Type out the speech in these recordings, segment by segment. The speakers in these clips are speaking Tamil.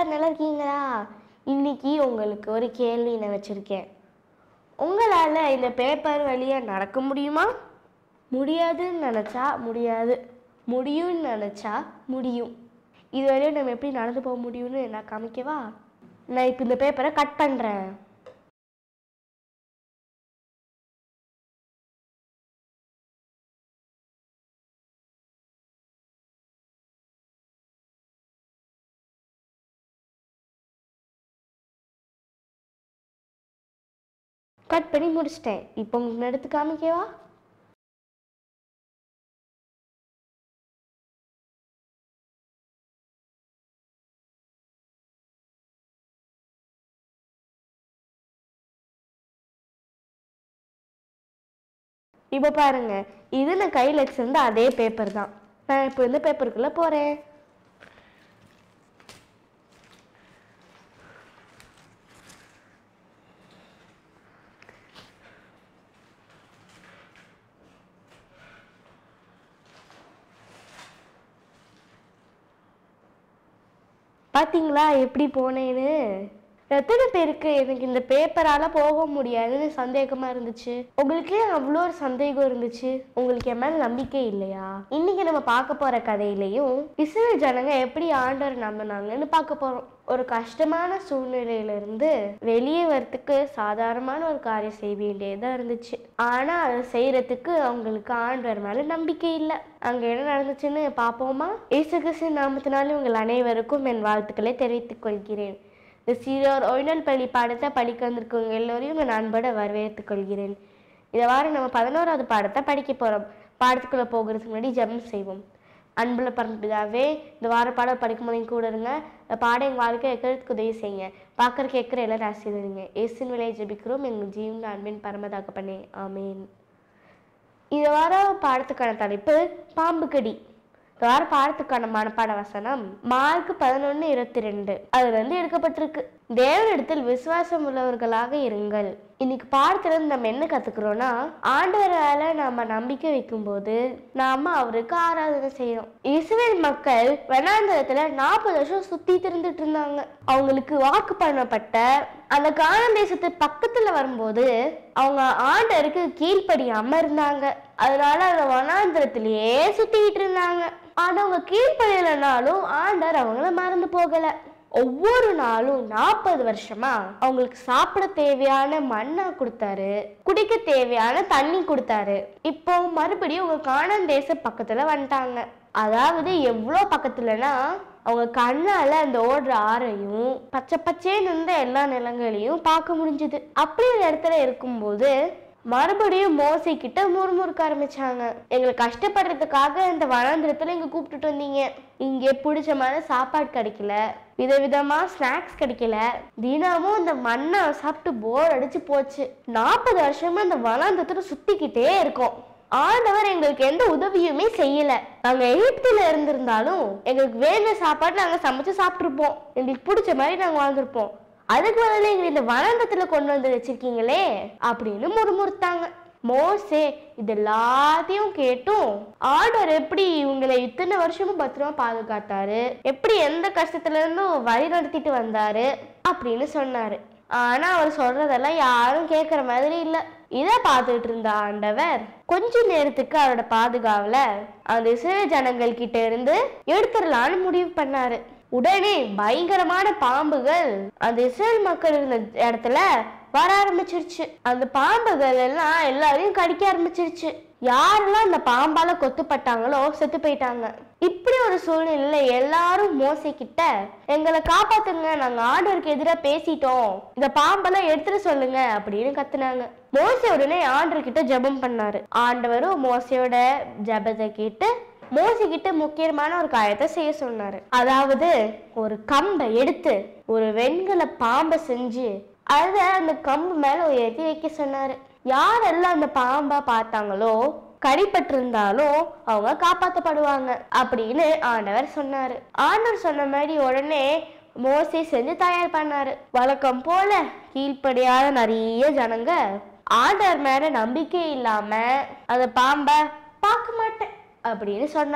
எல்லாரும் நல்லா இருக்கீங்களா இன்னைக்கு உங்களுக்கு ஒரு கேள்வி நான் வச்சிருக்கேன் உங்களால் இந்த பேப்பர் வழியா நடக்க முடியுமா முடியாதுன்னு நினச்சா முடியாது முடியும்னு நினச்சா முடியும் இது வரையும் நம்ம எப்படி நடந்து போக முடியும்னு நான் காமிக்கவா நான் இப்போ இந்த பேப்பரை கட் பண்ணுறேன் கட் பண்ணி முடிச்சிட்டேன் இப்போ உங்களுக்கு எடுத்து காமிக்கவா இப்போ பாருங்க இது நான் கையில் வச்சிருந்த அதே பேப்பர் தான் நான் இப்போ இந்த பேப்பருக்குள்ளே போகிறேன் பாத்தீங்களா எப்படி போனேன்னு எத்தனை பேருக்கு எனக்கு இந்த பேப்பரால போக முடியாதுன்னு சந்தேகமா இருந்துச்சு உங்களுக்கு ஏன் அவ்வளோ ஒரு சந்தேகம் இருந்துச்சு உங்களுக்கு என் மேல நம்பிக்கை இல்லையா இன்னைக்கு நம்ம பார்க்க போற கதையிலையும் இஸ்ரேல் ஜனங்க எப்படி ஆண்டவர் நம்பினாங்கன்னு பார்க்க போறோம் ஒரு கஷ்டமான சூழ்நிலையில இருந்து வெளியே வரத்துக்கு சாதாரணமான ஒரு காரியம் செய்ய வேண்டியதா இருந்துச்சு ஆனா அதை செய்யறதுக்கு அவங்களுக்கு ஆண்டவர் மேல நம்பிக்கை இல்லை அங்க என்ன நடந்துச்சுன்னு பார்ப்போமா இயேசு கிறிஸ்து நாமத்தினாலே உங்கள் அனைவருக்கும் என் வாழ்த்துக்களை தெரிவித்துக் கொள்கிறேன் இந்த சீரோர் ஒய்னல் பள்ளி பாடத்தை படிக்க வந்திருக்கவங்க எல்லோரையும் உங்கள் அன்போட வரவேற்றுக் கொள்கிறேன் இதை வாரம் நம்ம பதினோராவது பாடத்தை படிக்க போகிறோம் பாடத்துக்குள்ளே போகிறதுக்கு முன்னாடி ஜெபம் செய்வோம் அன்புல பரம்பிதாவே இந்த வார பாடம் படிக்கும் போது என் கூட இருங்க இந்த பாடம் எங்கள் வாழ்க்கை வைக்கிறதுக்கு உதவி செய்யுங்க பார்க்குற கேட்குற எல்லாரும் ஆசீர்வதிங்க இயேசுவின் விலையை ஜெபிக்கிறோம் எங்கள் ஜீவன் அன்பின் பரமதாக பண்ணே ஆமேன் இது வார பாடத்துக்கான தலைப்பு பாம்பு கடி இந்த வார பாடத்துக்கான மனப்பாட வசனம் மார்க் பதினொன்னு இருபத்தி ரெண்டு அதுல இருந்து எடுக்கப்பட்டிருக்கு தேவனிடத்தில் விசுவாசம் உள்ளவர்களாக இருங்கள் இன்னைக்கு பாடத்துல இருந்து நம்ம என்ன கத்துக்கிறோம்னா ஆண்டவர் மேல நாம நம்பிக்கை வைக்கும்போது நாம அவருக்கு ஆராதனை செய்யணும் இஸ்ரேல் மக்கள் வனாந்தரத்துல நாற்பது வருஷம் சுத்தி திரிந்துட்டு இருந்தாங்க அவங்களுக்கு வாக்கு பண்ணப்பட்ட அந்த காணான் தேசத்து பக்கத்துல வரும்போது அவங்க ஆண்டவருக்கு கீழ்ப்படியாம இருந்தாங்க அதனால அந்த வனாந்திரத்திலேயே சுத்திக்கிட்டு இருந்தாங்க ஆனா அவங்க கீழ்ப்படியலைனாலும் ஆண்டவர் அவங்கள மறந்து போகல ஒவ்வொரு நாளும் நாற்பது வருஷமா அவங்களுக்கு சாப்பிட தேவையான மண்ணா கொடுத்தாரு குடிக்க தேவையான தண்ணி கொடுத்தாரு இப்போ மறுபடியும் அவங்க காணான் தேச பக்கத்துல வந்துட்டாங்க அதாவது எவ்வளோ பக்கத்துலனா அவங்க கண்ணால அந்த ஓடுற ஆறையும் பச்சை பச்சேன்னு இருந்த எல்லா நிலங்களையும் பார்க்க முடிஞ்சுது அப்படி ஒரு இடத்துல இருக்கும்போது மறுபடியும் மோசை கிட்ட முறுமுறுக்க ஆரம்பிச்சாங்க எங்களை கஷ்டப்படுறதுக்காக இந்த வனாந்திரத்துல இங்க கூப்பிட்டுட்டு வந்தீங்க இங்கே பிடிச்ச மாதிரி சாப்பாடு கிடைக்கல விதவிதமா ஸ்நாக்ஸ் கிடைக்கல தினமும் இந்த மண்ணை சாப்பிட்டு போர் அடிச்சு போச்சு நாற்பது வருஷமா இந்த வனாந்திரத்துல சுத்திக்கிட்டே இருக்கோம் ஆண்டவர் எங்களுக்கு எந்த உதவியுமே செய்யல நாங்க எகிப்துல இருந்திருந்தாலும் எங்களுக்கு வேண்டிய சாப்பாடு நாங்க சமைச்சு சாப்பிட்டுருப்போம் எங்களுக்கு பிடிச்ச மாதிரி நாங்க வாழ்ந்திருப்போம் அதுக்கு பதிலா எங்களை இந்த வனாந்தத்துல கொண்டு வந்து வச்சிருக்கீங்களே அப்படின்னு முறுமுறுத்தாங்க மோசே இது எல்லாத்தையும் கேட்டும் ஆண்டவர் எப்படி இவங்களை இத்தனை வருஷமும் பத்திரமா பாதுகாத்தாரு எப்படி எந்த கஷ்டத்துல இருந்தும் வழி நடத்திட்டு வந்தாரு அப்படின்னு சொன்னாரு ஆனா அவர் சொல்றதெல்லாம் யாரும் கேட்குற மாதிரி இல்ல இத பார்த்துட்டு இருந்த ஆண்டவர் கொஞ்ச நேரத்துக்கு அவரோட பாதுகாவல அந்த இஸ்ரேல் ஜனங்கள் கிட்ட இருந்து எடுத்துடலான்னு முடிவு பண்ணாரு உடனே பயங்கரமான பாம்புகள் அந்த இஸ்ரேல் மக்கள் இருந்த இடத்துல வர ஆரம்பிச்சிருச்சு அந்த பாம்புகள் எல்லாம் எல்லாரையும் கடிக்க ஆரம்பிச்சிருச்சு யாரெல்லாம் அந்த பாம்பால கொத்துப்பட்டாங்களோ செத்து போயிட்டாங்க இப்படி ஒரு சூழ்நிலையில எல்லாரும் மோசை கிட்ட எங்களை காப்பாத்துங்க நாங்க ஆண்டவருக்கு எதிராக பேசிட்டோம் இந்த பாம்பெல்லாம் எடுத்துட்டு சொல்லுங்க அப்படின்னு கத்துனாங்க மோசை உடனே ஆண்டவர் கிட்ட ஜெபம் பண்ணாரு ஆண்டவரும் மோசையோட ஜெபத்தை கேட்டு மோசி கிட்ட முக்கியமான ஒரு காரியத்தை செய்ய சொன்னாரு அதாவது ஒரு கம்பை எடுத்து ஒரு வெண்கல பாம்பை செஞ்சு அதை அந்த கம்பு மேல உயர்த்தி வைக்க சொன்னாரு யாரெல்லாம் அந்த பாம்பா பார்த்தாங்களோ கடிபட்டிருந்தாலும் அவங்க காப்பாத்தப்படுவாங்க அப்படின்னு ஆண்டவர் சொன்னாரு ஆண்டவர் சொன்ன மாதிரி உடனே மோசே செஞ்சு தயார் பண்ணாரு வழக்கம் போல கீழ்ப்படியாத நிறைய ஜனங்க ஆண்டவர் மேல நம்பிக்கை இல்லாம அந்த பாம்பை பார்க்க மாட்டேன் அப்படின்னு சொன்னாங்க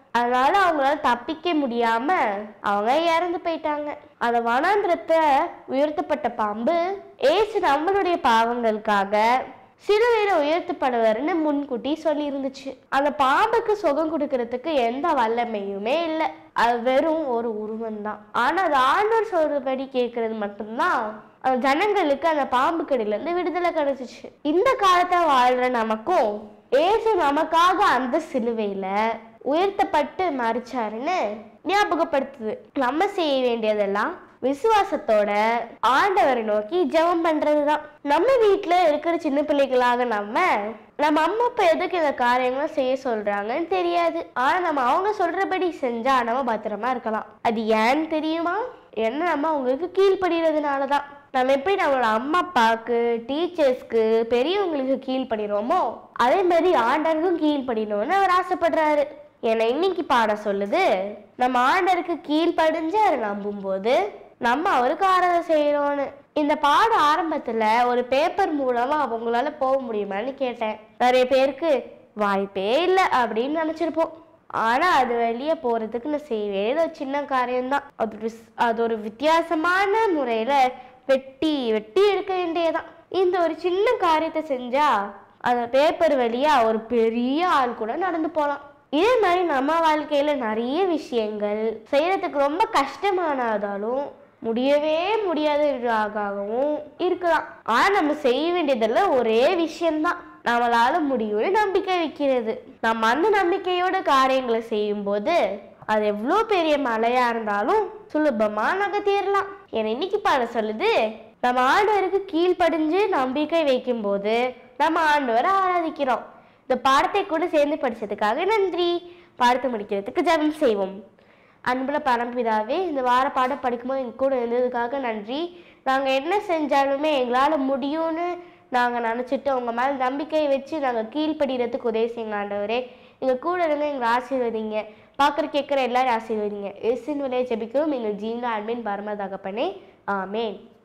அதனால அவங்களால தப்பிக்க முடியாம அவங்க இறந்து போயிட்டாங்க அந்த வனாந்திரத்தை உயர்த்தப்பட்ட பாம்பு ஏசு நம்மளுடைய பாவங்களுக்காக சிலுவையில உயர்த்தப்படுவாருன்னு முன்கூட்டி சொல்லி இருந்துச்சு அந்த பாம்புக்கு சுகம் கொடுக்கறதுக்கு எந்த வல்லமையுமே இல்லை அது வெறும் ஒரு உருவம் தான் ஆனா அது ஆண்டவர் சொல்றபடி கேட்கறது மட்டும்தான் அந்த ஜனங்களுக்கு அந்த பாம்பு கடியில இருந்து விடுதலை கிடைச்சிச்சு இந்த காலத்தை வாழ்ற நமக்கும் ஏசு நமக்காக அந்த சிலுவையில உயர்த்தப்பட்டு மறிச்சாருன்னு ஞாபகப்படுத்துது நம்ம செய்ய வேண்டியதெல்லாம் விசுவாசத்தோட ஆண்டவரை நோக்கி ஜெபம் பண்றதுதான் நம்ம வீட்ல இருக்கிற சின்ன பிள்ளைகளாக நம்ம நம்ம அம்மா அப்பா எதுக்கு இந்த காரியங்களை செய்ய சொல்றாங்கன்னு தெரியாது ஆனா நம்ம அவங்க சொல்றபடி செஞ்சா நம்ம பத்திரமா இருக்கலாம் அது ஏன்னு தெரியுமா என்ன நம்ம அவங்களுக்கு கீழ்ப்படுகிறதுனால தான் நம்ம எப்படி நம்மளோட அம்மா அப்பாவுக்கு டீச்சர்ஸ்க்கு பெரியவங்களுக்கு கீழ்ப்படிறோமோ அதே மாதிரி ஆண்டருக்கும் கீழ்ப்படினோன்னு அவர் ஆசைப்படுறாரு என்னை இன்னைக்கு பாட சொல்லுது நம்ம ஆண்டருக்கு கீழ்ப்படிஞ்சு அதை நம்பும்போது நம்ம அவருக்கு ஆராதனை செய்யறோம்னு இந்த பாட ஆரம்பத்துல ஒரு பேப்பர் மூலமா அவங்களால போக முடியுமான்னு கேட்டேன் நிறைய பேருக்கு வாய்ப்பே இல்லை அப்படின்னு நினைச்சிருப்போம் ஆனா அது வெளியே போறதுக்கு நான் செய்ய வேண்டியது ஒரு சின்ன காரியம்தான் அது ஒரு ஸ்- அது ஒரு வித்தியாசமான முறையில வெட்டி வெட்டி எடுக்க வேண்டியதுதான் இந்த ஒரு சின்ன காரியத்தை செஞ்சா அந்த பேப்பர் வழியா ஒரு பெரிய ஆள் கூட நடந்து போகலாம் இதே மாதிரி நம்ம வாழ்க்கையில நிறைய விஷயங்கள் செய்யறதுக்கு ரொம்ப கஷ்டமானதாலும் முடியவே முடியாததாகவும் இருக்கலாம் ஆனா நம்ம செய்ய வேண்டியதெல்லாம் ஒரே விஷயம்தான் நம்மளால முடியும்னு நம்பிக்கை வைக்கிறது நம்ம அந்த நம்பிக்கையோட காரியங்களை செய்யும்போது அது எவ்வளோ பெரிய மலையா இருந்தாலும் சுலபமா நகர்த்திடலாம் என்னை இன்னைக்கு பாட சொல்லுது நம்ம ஆண்டவருக்கு கீழ்ப்படிஞ்சு நம்பிக்கை வைக்கும்போது நம்ம ஆண்டவரை ஆராதிக்கிறோம் இந்த பாடத்தை கூட சேர்ந்து படிச்சதுக்காக நன்றி பாடத்தை முடிக்கிறதுக்கு ஜெபம் செய்வோம் அன்புல பரம்பிதாவே இந்த வார பாடம் படிக்கும்போது எங்க கூட இருந்ததுக்காக நன்றி நாங்கள் என்ன செஞ்சாலுமே எங்களால் முடியும்னு நாங்கள் நினச்சிட்டு உங்கள் மேலே நம்பிக்கை வச்சு நாங்கள் கீழ்ப்படுகிறதுக்கு உதவி செய்யுங்க ஆண்டவரே எங்கள் கூட இருந்து எங்களை ஆசீர்வதிங்க பார்க்குற கேட்குற எல்லாரும் ஆசீர்வதிங்க எஸ்ஸின் விலையை ஜெபிக்கிறோம் எங்கள் ஜீவன அன்பின் பரம தகப்பனே ஆமேன்